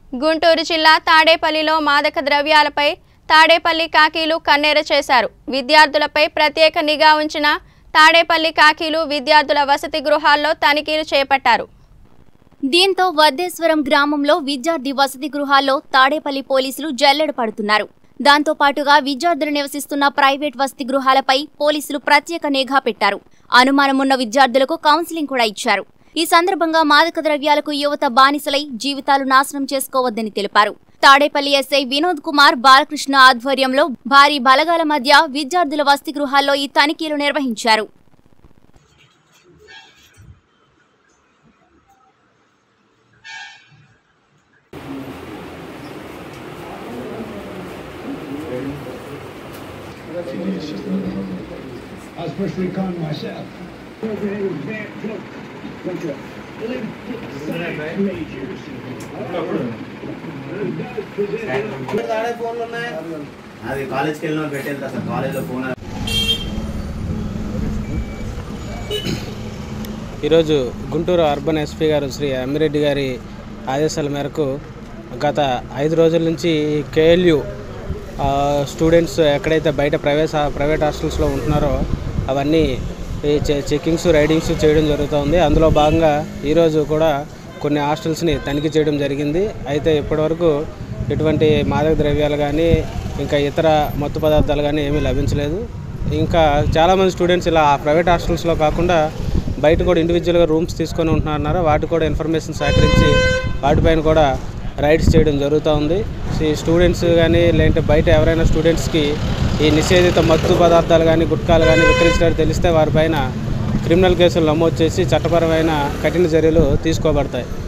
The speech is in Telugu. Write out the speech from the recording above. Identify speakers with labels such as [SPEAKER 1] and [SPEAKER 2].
[SPEAKER 1] గుంటూరు జిల్లా తాడేపల్లిలో మాదక ద్రవ్యాలపై తాడేపల్లి కాకీలు కన్నెర చేశారు విద్యార్థులపై ప్రత్యేక నిఘా ఉంచిన తాడేపల్లి కాకీలు విద్యార్థుల వసతి గృహాల్లో తనిఖీలు చేపట్టారు
[SPEAKER 2] దీంతో వద్దేశ్వరం గ్రామంలో విద్యార్థి వసతి గృహాల్లో తాడేపల్లి పోలీసులు జల్లెడ పడుతున్నారు దాంతో పాటుగా విద్యార్థులు నివసిస్తున్న ప్రైవేట్ వసతి గృహాలపై పోలీసులు ప్రత్యేక నిఘా పెట్టారు అనుమానమున్న విద్యార్థులకు కౌన్సిలింగ్ కూడా ఇచ్చారు ఈ సందర్భంగా మాదక ద్రవ్యాలకు యువత బానిసలై జీవితాలు నాశనం చేసుకోవద్దని తెలిపారు తాడేపల్లి ఎస్ఐ వినోద్ కుమార్ బాలకృష్ణ ఆధ్వర్యంలో భారీ బలగాల మధ్య విద్యార్థుల వసతి గృహాల్లో ఈ తనిఖీలు నిర్వహించారు
[SPEAKER 3] I was first recon myself.
[SPEAKER 4] అది కాలేజ్కి వెళ్ళిన పెట్టేది సార్ కాలేజ్లో ఫోన్
[SPEAKER 5] ఈరోజు గుంటూరు అర్బన్ ఎస్పీ గారు శ్రీ అమ్మిరెడ్డి గారి ఆదేశాల మేరకు గత ఐదు రోజుల నుంచి కేఎల్యు స్టూడెంట్స్ ఎక్కడైతే బయట ప్రైవేట్ ప్రైవేట్ హాస్టల్స్లో ఉంటున్నారో అవన్నీ ఈ చె- చెకింగ్స్ రైడింగ్స్ చేయడం జరుగుతుంది అందులో భాగంగా ఈరోజు కూడా కొన్ని హాస్టల్స్ని తనిఖీ చేయడం జరిగింది అయితే ఇప్పటివరకు ఎటువంటి మాదక ద్రవ్యాలు కానీ ఇంకా ఇతర మత్తు పదార్థాలు కానీ ఏమీ లభించలేదు ఇంకా చాలామంది స్టూడెంట్స్ ఇలా ప్రైవేట్ హాస్టల్స్లో కాకుండా బయట కూడా ఇండివిజువల్గా రూమ్స్ తీసుకొని ఉంటున్నారు వాటి కూడా ఇన్ఫర్మేషన్ సేకరించి వాటిపైన కూడా రైడ్స్ చేయడం జరుగుతూ ఉంది ఈ స్టూడెంట్స్ కానీ లేదంటే బయట ఎవరైనా స్టూడెంట్స్కి ఈ నిషేధిత మత్తు పదార్థాలు కానీ గుట్కాలు కానీ విక్రయించినట్టు తెలిస్తే వారిపైన క్రిమినల్ కేసులు నమోదు చేసి చట్టపరమైన కఠిన చర్యలు తీసుకోబడతాయి